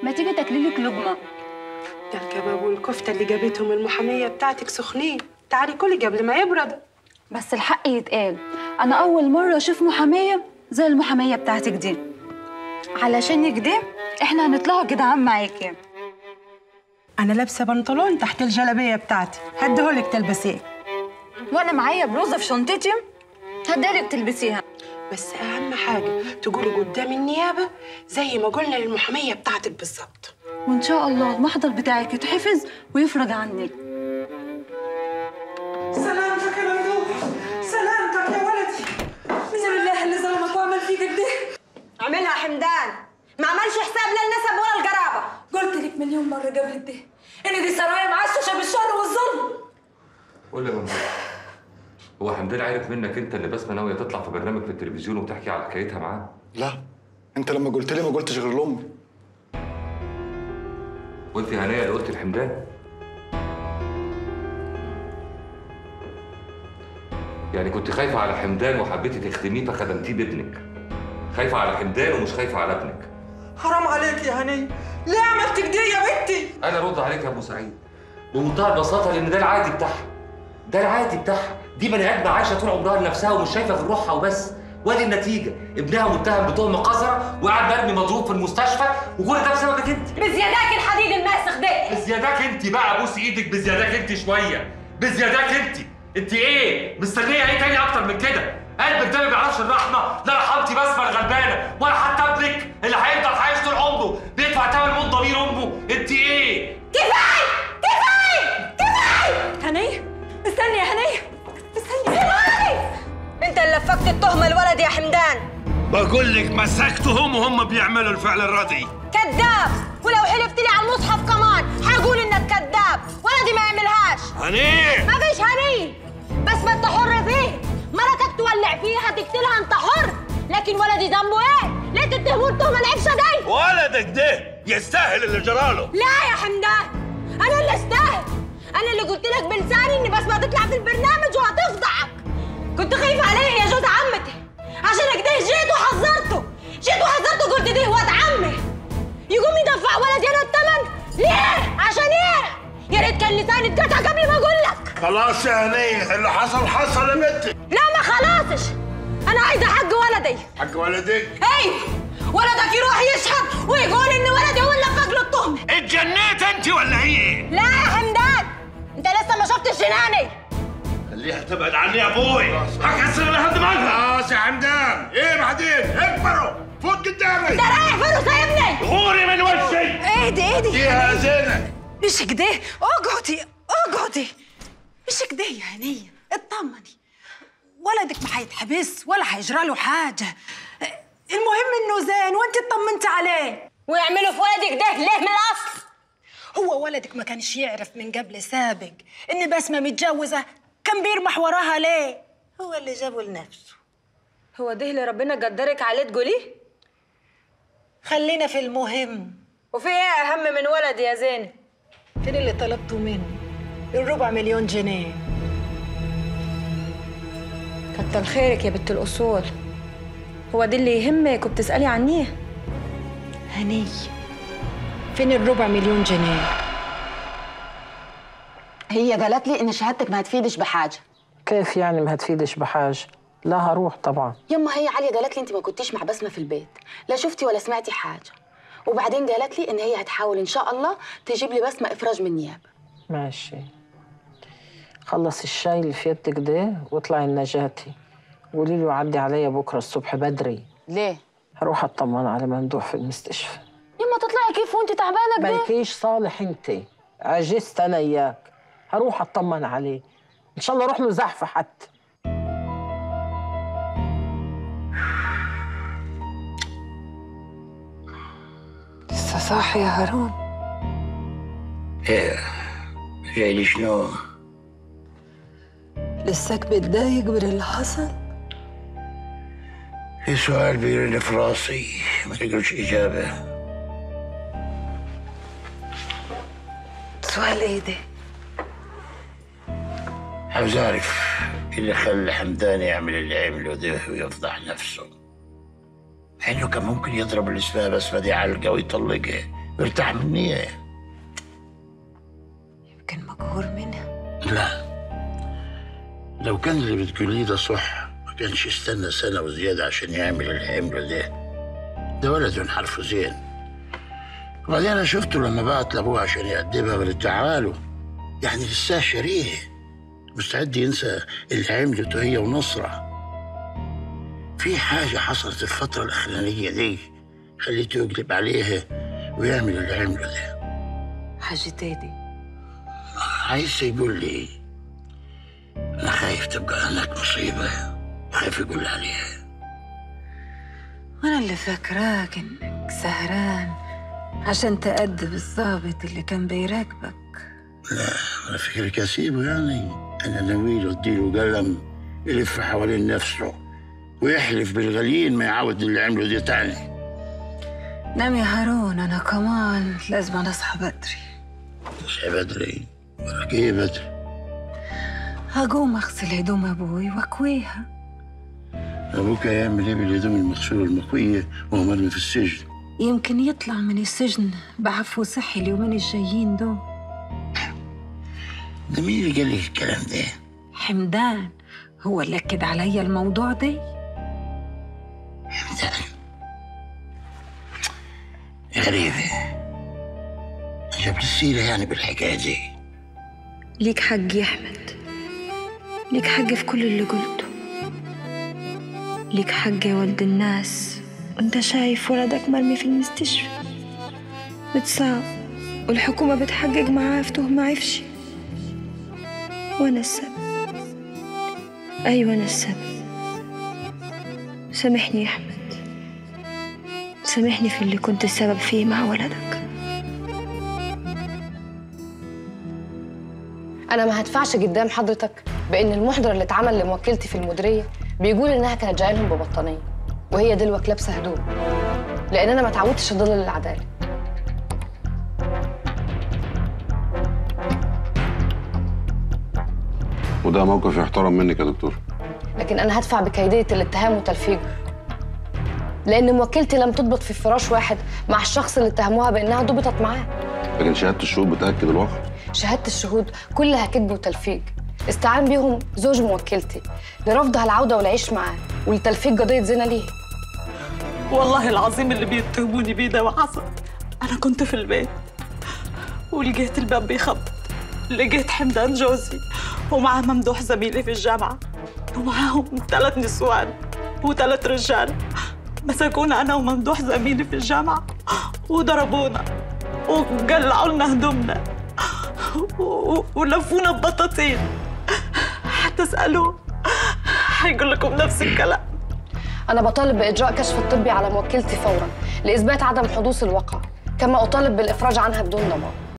ما تيجي تاكلي لك لقمه ده الكباب والكفته اللي جابتهم المحاميه بتاعتك سخنين تعالي كلي قبل ما يبرد بس الحق يتقال انا اول مره اشوف محاميه زي المحاميه بتاعتك دي علشان كده احنا هنطلعوا جدعان معاكي انا لابسه بنطلون تحت الجلابيه بتاعتي هديهولك تلبسيه وانا معايا بلوزه في شنطتي هدالك تلبسيها بس اهم حاجه تقولي قدام النيابه زي ما قلنا للمحاميه بتاعتك بالظبط وان شاء الله المحضر بتاعك يتحفظ ويفرج عنك سلامتك يا ممدوح سلامتك يا ولدي بسم الله اللي ظلمك وعمل فيك كده عملها حمدان ما عملش حساب لا النسب ولا القرابه قلت لك مليون مره قبل كده ان دي سرايا معششه بالشر والظلم قول لي يا ممدوح هو حمدان عارف منك انت اللي بسمه ناويه تطلع في برنامج في التلفزيون وتحكي على حكايتها معاه لا انت لما قلت لي ما قلتش غير لامي وانت يا هنيه اللي قلت لحمدان يعني كنت خايفه على حمدان وحبيتي تخدميه فخدمتيه بابنك خايفه على حمدان ومش خايفه على ابنك حرام عليك يا هني ليه عملت كده يا بنتي انا ارد عليك يا ابو سعيد بمنتهى البساطه لان ده العادي بتاعها ده العادي بتاعها دي بني ادمه عايشه طول عمرها لنفسها ومش شايفه غير روحها وبس وادي النتيجه ابنها متهم بتهمه قذره وقاعد مرمي مضروب في المستشفى وكل ده بسببك انت بزياداك الحديد الماسخ ده بزياداك انت بقى بوس ايدك بزياداك انت شويه بزياداك انت انت ايه مستنيه ايه تاني اكتر من كده قلبك ده ما بيعرفش الرحمه لا رحمتي بسمه الغلبانه ولا حتى ابنك اللي هيفضل عايش طول عمره بيدفع ثمن موت ضمير امه انت ايه كفايه كفايه كفايه هني استني يا هني استني كفايه انت اللي لفقت التهمه الولد يا حمدان بقول لك مسكتهم وهم بيعملوا الفعل الردي كذاب ولو حلفت لي على المصحف كمان هقول انك كذاب ولدي ما يعملهاش هني ما فيش هني بس ما انت حر فيه مرتك تولع فيها تقتلها انت حر لكن ولدي ذنبه ايه؟ ليه تتهموه التهمه العفشه دي؟ ولدك ده يستاهل اللي جراله لا يا حمدان انا اللي استاهل انا اللي قلت لك بلساني اني بس ما تطلع في البرنامج وهتفضحك كنت خايفه عليه يا جوز عمتي عشان كده جيت وحذرته جيت وحذرته قلت ده واد عمي يقوم يدفع ولدي انا الثمن ليه عشان ايه يا ريت كان لساني اتقطع قبل ما اقول لك خلاص يا هني اللي حصل حصل يا بنتي لا ما خلاصش انا عايزه حق ولدي حق ولدك اي ولدك يروح يشهد ويقول ان ولدي هو اللي فاق له التهمه اتجنيت انت ولا هي لا يا حمدان انت لسه ما شفتش جناني خليها تبعد عني يا ابوي هكسر لها دماغها خلاص يا حمدان ايه بعدين اكبروا فوت قدامي ده رايح فين وسايبني غوري من وشي اهدي اهدي يا زينب مش كده اقعدي اقعدي مش كده يا هنية اطمني ولدك ما هيتحبس ولا هيجرى له حاجة المهم انه زين وانت اطمنتي عليه ويعملوا في ولدك ده ليه من الاصل هو ولدك ما كانش يعرف من قبل سابق ان بسمة متجوزة كان بيرمح وراها ليه هو اللي جابه لنفسه هو ده اللي ربنا قدرك عليه تقوليه خلينا في المهم وفي ايه اهم من ولدي يا زينب فين اللي طلبته منه الربع مليون جنيه كتر خيرك يا بنت الاصول هو ده اللي يهمك وبتسالي عنيه هني فين الربع مليون جنيه هي قالت لي ان شهادتك ما هتفيدش بحاجه كيف يعني ما هتفيدش بحاجة؟ لا هروح طبعا يما هي عليا قالت لي انت ما كنتيش مع بسمه في البيت لا شفتي ولا سمعتي حاجه وبعدين قالت لي ان هي هتحاول ان شاء الله تجيب لي بسمه افراج من النيابه ماشي خلص الشاي اللي في يدك ده واطلعي النجاتي قولي له عدي عليا بكره الصبح بدري ليه هروح اطمن على ممدوح في المستشفى يما تطلعي كيف وانت تعبانه كده مالكيش صالح انت عجزت انا اياك هروح اطمن عليه ان شاء الله اروح له زحفه حتى لسه صاحي يا هارون ايه جاي لي شنو؟ لساك متضايق من اللي حصل في سؤال بيرن في راسي ما تقولش اجابه سؤال ايه ده عاوز اعرف إيه اللي خلى حمدان يعمل اللي عمله ده ويفضح نفسه مع انه كان ممكن يضرب اللي اسمها بسمه دي علقه ويطلقها مرتاح مني يمكن مقهور منها لا لو كان اللي بتقوليه ده صح ما كانش يستنى سنة وزيادة عشان يعمل اللي عمله ده ده ولد من حرفه زين وبعدين أنا شفته لما بعت لأبوه عشان يأدبها قال تعالوا يعني لسه شريه مستعد ينسى اللي عملته هي ونصرة في حاجة حصلت الفترة الأخرانية دي خليته يقلب عليها ويعمل اللي عمله ده حاجة دي عايز يقول لي أنا خايف تبقى هناك مصيبة خايف يقول عليها أنا اللي فاكراك إنك سهران عشان تأدب الضابط اللي كان بيراقبك أنا فكرك أسيبه يعني أنا ناوي له أديله قلم يلف حوالين نفسه ويحلف بالغليل ما يعاود اللي عمله دي تاني نام يا هارون أنا كمان لازم أصحى بدري تصحي بدري وراك إيه بدري هقوم أغسل هدوم أبوي وأكويها أبوك هيعمل إيه بالهدوم المغسولة المكوية وهو مرمي في السجن يمكن يطلع من السجن بعفو صحي اليومين الجايين دول ده مين اللي قال لك الكلام ده؟ حمدان هو اللي أكد عليا الموضوع ده حمدان غريبة جبت السيرة يعني بالحكاية دي ليك حق يا أحمد ليك حق في كل اللي قلته ليك حق يا ولد الناس وانت شايف ولدك مرمي في المستشفى متصاب والحكومة بتحقق معاه في تهمة عفشي وأنا السبب أيوة أنا السبب سامحني يا أحمد سامحني في اللي كنت السبب فيه مع ولدك انا ما هدفعش قدام حضرتك بان المحضر اللي اتعمل لموكلتي في المديريه بيقول انها كانت جايه لهم ببطانيه وهي دلوقتي لابسه هدوم لان انا ما اتعودتش اضل للعداله وده موقف يحترم منك يا دكتور لكن انا هدفع بكيديه الاتهام وتلفيقه لان موكلتي لم تضبط في فراش واحد مع الشخص اللي اتهموها بانها ضبطت معاه لكن شهاده الشهود بتاكد الواقع شهاده الشهود كلها كذب وتلفيق استعان بيهم زوج موكلتي لرفضها العوده والعيش معاه ولتلفيق قضيه زنا ليه والله العظيم اللي بيتهموني بيه ده وحصل انا كنت في البيت ولقيت الباب بيخبط لقيت حمدان جوزي ومعاه ممدوح زميلي في الجامعة ومعاهم ثلاث نسوان وثلاث رجال مسكونا أنا وممدوح زميلي في الجامعة وضربونا وقلعوا لنا هدومنا و- ولفونا ببطاطين حتى اسألوه حيقول لكم نفس الكلام انا بطالب باجراء كشف الطبي على موكلتي فورا لاثبات عدم حدوث الواقع كما اطالب بالافراج عنها بدون ضمان